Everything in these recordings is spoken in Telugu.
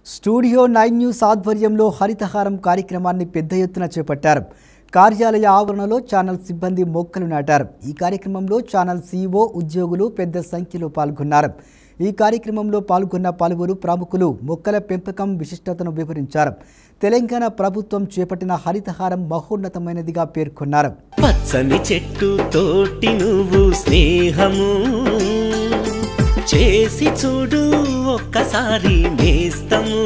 స్టూడియో నైన్ న్యూస్ ఆధ్వర్యంలో హరితహారం కార్యక్రమాన్ని పెద్ద ఎత్తున చేపట్టారు కార్యాలయ ఆవరణలో ఛానల్ సిబ్బంది మొక్కలు నాటారు ఈ కార్యక్రమంలో ఛానల్ సీఈఓ ఉద్యోగులు పెద్ద సంఖ్యలో పాల్గొన్నారు ఈ కార్యక్రమంలో పాల్గొన్న పలువురు ప్రముఖులు మొక్కల పెంపకం విశిష్టతను వివరించారు తెలంగాణ ప్రభుత్వం చేపట్టిన హరితహారం మహోన్నతమైనదిగా పేర్కొన్నారు పచ్చని చెట్టు తోటి నువ్వు స్నేహము చేసి చూడు ఒక్కసారి నేస్తము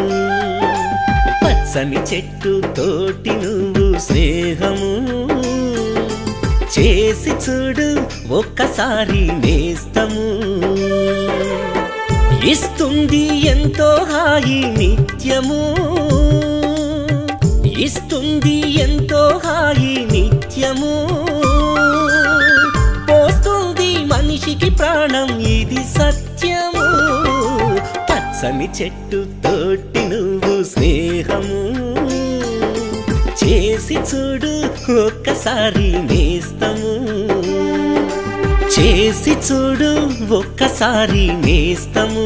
పచ్చని చెట్టు తోటి నువ్వు స్నేహము చేసి చూడు ఒక్కసారి నేస్తము ఇస్తుంది ఎంతో హాయి నిత్యము ఇస్తుంది ఎంతో హాయి నిత్యము పోస్తుంది మనిషికి ప్రాణం ఇది సత్యము పచ్చని చెట్టు తోటి నువ్వు స్నేహము చేసి చూడు ఒక్కసారి నేస్తము చేసి చూడు ఒక్కసారి నేస్తము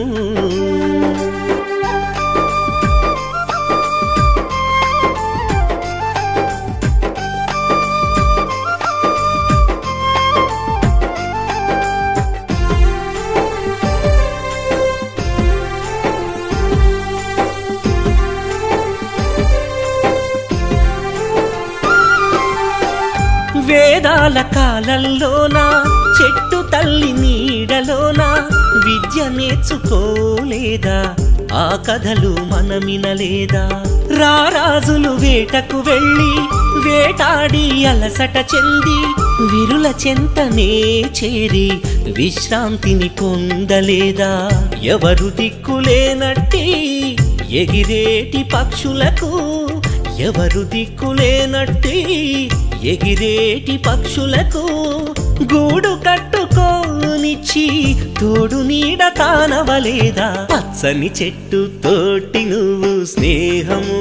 వేదాల కాలంలోన చెట్టు తల్లి నీడలోన విద్య నేర్చుకోలేదా ఆ కథలు మనమినలేదా రారాజులు వేటకు వెళ్ళి వేటాడి అలసట చెంది విరుల చెంతనే చేరి విశ్రాంతిని పొందలేదా ఎవరు దిక్కులేనట్టి ఎగిరేటి పక్షులకు ఎవరు దిక్కులేనట్టి ఎగిరేటి పక్షులకు గూడు కట్టుకోనిచ్చి తోడు నీడ కానవలేదా పచ్చని చెట్టు తోటి నువ్వు స్నేహము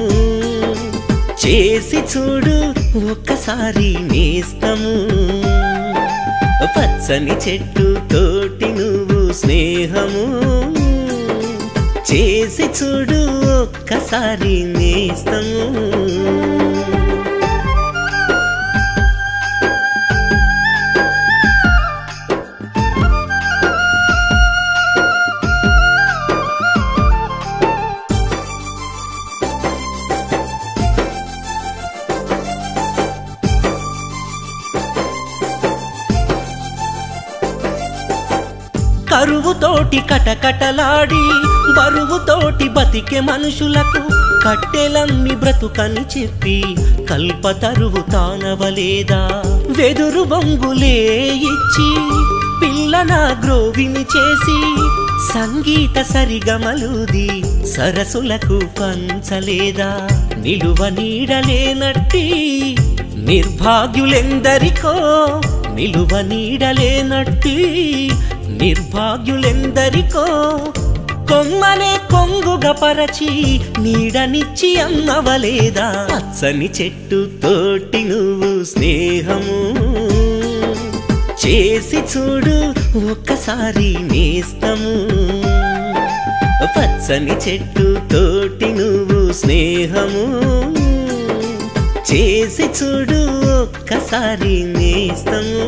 చేసి చూడు ఒక్కసారి నేస్తము పచ్చని చెట్టు తోటి నువ్వు స్నేహము చేసి చూడు ఒక్కసారి నేస్తము కరువుతోటి కటకటలాడి బరువుతోటి బతికే మనుషులకు కట్టెలమ్మి బ్రతుకని చెప్పి కల్పతరువు తానవలేదా వెదురు బొంగులే ఇచ్చి పిల్లన గ్రోవిని చేసి సంగీత సరిగమలుది సరసులకు పంచలేదా నిలువ నీడలేనట్టి నిర్భాగ్యులెందరికో నిలువ నీడలేనట్టి నిర్భాగ్యులెందరికో కొమ్మనే కొంగుగా పరచి నీడనిచ్చి అన్నవలేదా పచ్చని చెట్టు తోటి నువ్వు స్నేహము చేసి చూడు ఒక్కసారి నేస్తము పచ్చని చెట్టు తోటి నువ్వు స్నేహము చేసి చూడు ఒక్కసారి నేస్తము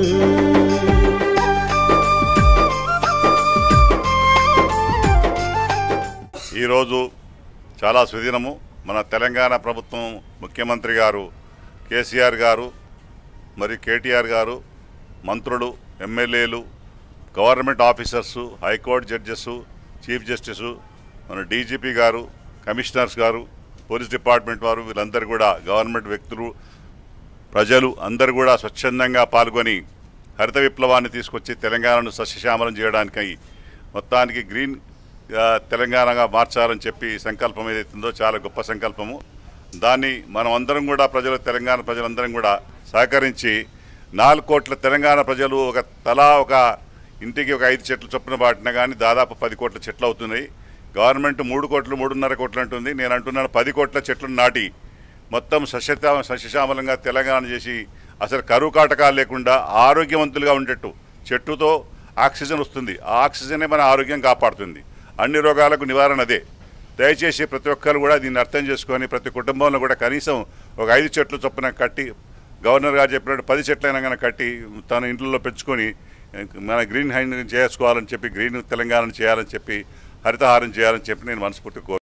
ఈరోజు చాలా సుదినము మన తెలంగాణ ప్రభుత్వం ముఖ్యమంత్రి గారు కేసీఆర్ గారు మరి కేటీఆర్ గారు మంత్రులు ఎమ్మెల్యేలు government officers high court judges chief justice మన డీజీపీ గారు కమిషనర్స్ గారు పోలీస్ డిపార్ట్మెంట్ వారు వీళ్ళందరూ కూడా గవర్నమెంట్ వ్యక్తులు ప్రజలు అందరూ కూడా స్వచ్ఛందంగా పాల్గొని హరిత విప్లవాన్ని తీసుకొచ్చి తెలంగాణను సస్యశ్యామలం చేయడానికి మొత్తానికి గ్రీన్ ఆ, తెలంగాణగా మార్చాలని చెప్పి సంకల్పం ఏదైతుందో చాలా గొప్ప సంకల్పము దాన్ని మనం అందరం కూడా ప్రజలు తెలంగాణ ప్రజలందరం కూడా సహకరించి నాలుగు కోట్ల తెలంగాణ ప్రజలు ఒక తలా ఒక ఇంటికి ఒక ఐదు చెట్లు చొప్పున పాటిన కానీ దాదాపు పది కోట్ల చెట్లు అవుతున్నాయి గవర్నమెంట్ మూడు కోట్లు మూడున్నర కోట్లు అంటుంది నేను అంటున్నాను పది కోట్ల చెట్లను నాటి మొత్తం సస్యత సస్యశ్యామలంగా తెలంగాణ చేసి అసలు కరువు కాటకాలు లేకుండా ఆరోగ్యవంతులుగా ఉండేట్టు చెట్టుతో ఆక్సిజన్ వస్తుంది ఆ ఆక్సిజనే మన ఆరోగ్యం కాపాడుతుంది అన్ని రోగాలకు నివారణ అదే దయచేసి ప్రతి ఒక్కరు కూడా దీన్ని అర్థం చేసుకొని ప్రతి కుటుంబంలో కూడా కనీసం ఒక ఐదు చెట్లు చొప్పున కట్టి గవర్నర్ గారు చెప్పినట్టు పది చెట్లైనా కానీ కట్టి తన ఇంట్లో పెంచుకొని మన గ్రీన్ హైండ్ చేసుకోవాలని చెప్పి గ్రీన్ తెలంగాణ చేయాలని చెప్పి హరితహారం చేయాలని చెప్పి నేను మనస్ఫూర్తి కోరు